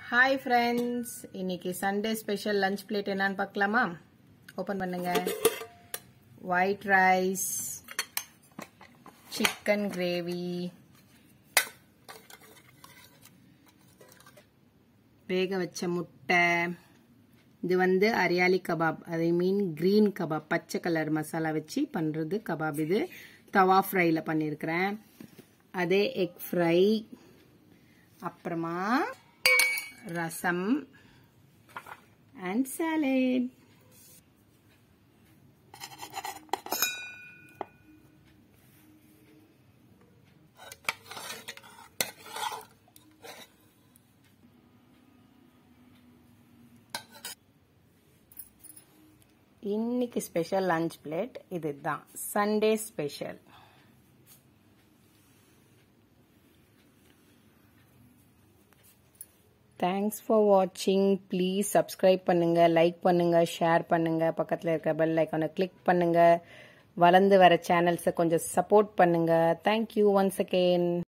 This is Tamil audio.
ஹாய் ஃப்ரெண்ட்ஸ் இன்னைக்கு சண்டே ஸ்பெஷல் லஞ்ச் பிளேட் என்னன்னு பார்க்கலாமா ஓப்பன் பண்ணுங்க ஒயிட் ரைஸ் சிக்கன் கிரேவி வேக வச்ச முட்டை இது வந்து hariyali kebab I mean green kebab பச்சை கலர் மசாலா வச்சு பண்ணுறது கபாப் இது தவா ஃப்ரையில் பண்ணியிருக்கிறேன் அதே எக் ஃப்ரை அப்புறமா ரசம் அண்ட் சாலட் இன்னைக்கு ஸ்பெஷல் லஞ்ச் பிளேட் இதுதான் சண்டே ஸ்பெஷல் தேங்க்ஸ் ஃபார் வாட்சிங் ப்ளீஸ் சப்ஸ்கிரைப் பண்ணுங்க லைக் பண்ணுங்க ஷேர் பண்ணுங்க பக்கத்தில் இருக்க பெல் ஐக்கானை கிளிக் பண்ணுங்க வளர்ந்து வர சேனல்ஸை கொஞ்சம் சப்போர்ட் பண்ணுங்க தேங்க்யூ ஒன்ஸ் அகெயின்